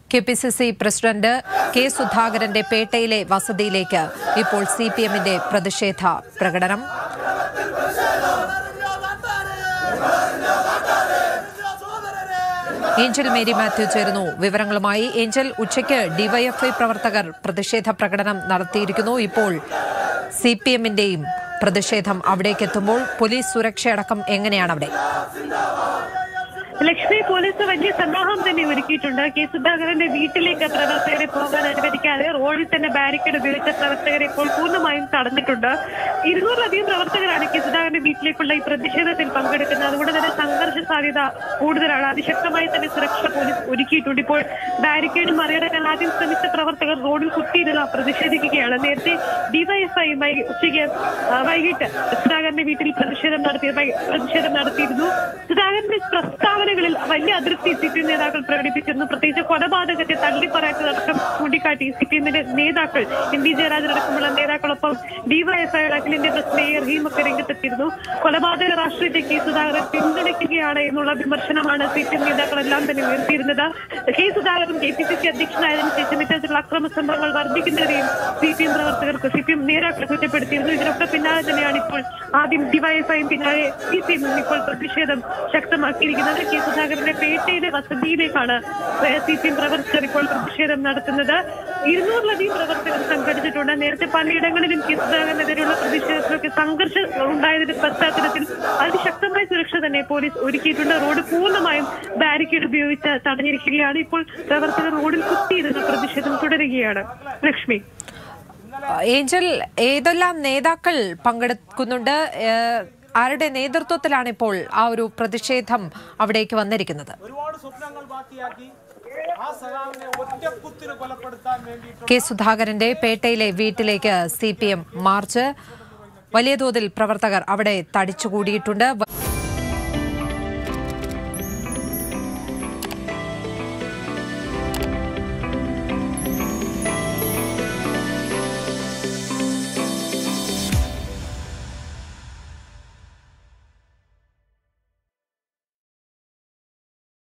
K P C C president K സുധാകരന്റെ പേട്ടയിലെ വസതിയിലേക്ക് ഇപ്പോൾ സി പി എമ്മിന്റെ പ്രതിഷേധ പ്രകടനം ഏഞ്ചൽ മേരി മാത്യു ചേരുന്നു വിവരങ്ങളുമായി ഏഞ്ചൽ ഉച്ചയ്ക്ക് ഡിവൈഎഫ്ഐ പ്രവർത്തകർ പ്രതിഷേധ പ്രകടനം നടത്തിയിരിക്കുന്നു ഇപ്പോൾ സി പി എമ്മിന്റെയും പ്രതിഷേധം അവിടേക്ക് എത്തുമ്പോൾ പോലീസ് സുരക്ഷയടക്കം എങ്ങനെയാണ് അവിടെ ലക്ഷ്മി പോലീസ് വലിയ സന്നാഹം തന്നെ ഒരുക്കിയിട്ടുണ്ട് കെ സുധാകരന്റെ വീട്ടിലേക്ക് പ്രവർത്തകരെ പോകാൻ അനുവദിക്കാതെ റോഡിൽ തന്നെ ബാരിക്കേഡ് ഉപയോഗിച്ച പ്രവർത്തകരെ ഇപ്പോൾ പൂർണ്ണമായും തടഞ്ഞിട്ടുണ്ട് ഇരുന്നൂറിലധികം പ്രവർത്തകരാണ് കെ സുധാകരന്റെ വീട്ടിലേക്കുള്ള ഈ പ്രതിഷേധത്തിൽ പങ്കെടുക്കുന്നത് അതുകൊണ്ട് തന്നെ സംഘർഷ സാധ്യത കൂടുതലാണ് അതിശക്തമായി തന്നെ സുരക്ഷ പോലീസ് ഒരുക്കിയിട്ടുണ്ട് ഇപ്പോൾ ബാരിക്കേഡ് മറികടക്കാൻ ആദ്യം ശ്രമിച്ച പ്രവർത്തകർ റോഡിൽ കുത്തിയിരുന്ന പ്രതിഷേധിക്കുകയാണ് നേരത്തെ ഡിവൈഎഫ്ഐ ഉച്ചയ്ക്ക് ആ, വൈകിട്ട് സുധാകരന്റെ വീട്ടിൽ പ്രതിഷേധം നടത്തി വൈ- പ്രതിഷേധം നടത്തിയിരുന്നു സുധാകരന്റെ പ്രസ്താവനകളിൽ വലിയ അതൃപ്തി സി പി എം നേതാക്കൾ പ്രകടിപ്പിച്ചിരുന്നു പ്രത്യേകിച്ച് കൊലപാതകത്തെ തള്ളിപ്പറയാത്തതടക്കം ചൂണ്ടിക്കാട്ടി സി പി എമ്മിന്റെ നേതാക്കൾ എം വി ജയരാജൻ അടക്കമുള്ള നേതാക്കളൊപ്പം ഡിവൈഎഫ്ഐ അഖിലേന്ത്യാ പ്രസ് മേയർ റഹീമൊക്കെ രംഗത്തെത്തിയിരുന്നു കൊലപാതക രാഷ്ട്രീയത്തെ കെ സുധാകരൻ പിന്തുണയ്ക്കുകയാണ് എന്നുള്ള വിമർശനമാണ് സി പി എം നേതാക്കളെല്ലാം തന്നെ ഉയർത്തിയിരുന്നത് K Sudhakaran K P C C അധ്യക്ഷനായതിനു ശേഷം ഇത്തരത്തിലുള്ള അക്രമ സംഭവങ്ങൾ വർദ്ധിക്കുന്നതിനെയും സി പി എം പ്രവർത്തകർക്ക് സി പി എം നേതാക്കളെ കുറ്റപ്പെടുത്തിയിരുന്നു ഇതിനൊക്കെ പിന്നാലെ തന്നെയാണ് ഇപ്പോൾ ആദ്യം ഡിവൈഎഫ്ഐയും പിന്നാലെ സി പി എമ്മും ഇപ്പോൾ പ്രതിഷേധം ശക്തമാക്കിയിരിക്കുന്നത് കെ സുധാകരന്റെ പേട്ടയിലെ വസതിയിലേക്കാണ് സി പി എം പ്രവർത്തകർ ഇപ്പോൾ പ്രതിഷേധം നടത്തുന്നത് ഇരുന്നൂറിലധികം പ്രവർത്തകർ സംഘടിച്ചിട്ടുണ്ട് നേരത്തെ പലയിടങ്ങളിലും കെ സുധാകരനെതിരെയുള്ള പ്രതിഷേധത്തിലൊക്കെ സംഘർഷം ഉണ്ടായതിന്റെ പശ്ചാത്തലത്തിൽ അതിശക്തമായ സുരക്ഷ തന്നെ പോലീസ് ഒരുക്കിയിട്ടുണ്ട് റോഡ് പൂർണ്ണമായും ബാരിക്കേഡ് ഉപയോഗിച്ച് തടഞ്ഞിരിക്കുകയാണ് ഇപ്പോൾ പ്രവർത്തകർ റോഡിൽ കുത്തിയിരുന്ന പ്രതിഷേധം തുടരുകയാണ് ലക്ഷ്മി ഏഞ്ചൽ ഏതെല്ലാം നേതാക്കൾ പങ്കെടുക്കുന്നുണ്ട് ഏഹ്, ആരുടെ നേതൃത്വത്തിലാണ് ഇപ്പോൾ ആ ഒരു പ്രതിഷേധം അവിടേക്ക് വന്നിരിക്കുന്നത് ഒരുപാട് സ്വപ്നങ്ങൾ ബാക്കിയാക്കി ആ സഖാവിനെ ഒറ്റക്കുത്തിന് കൊലപ്പെടുത്താൻ വേണ്ടിയിട്ട് കെ സുധാകരന്റെ പേട്ടയിലെ വീട്ടിലേക്ക് സി പി എം മാർച്ച് വലിയ തോതിൽ പ്രവർത്തകർ അവിടെ തടിച്ചുകൂടിയിട്ടുണ്ട്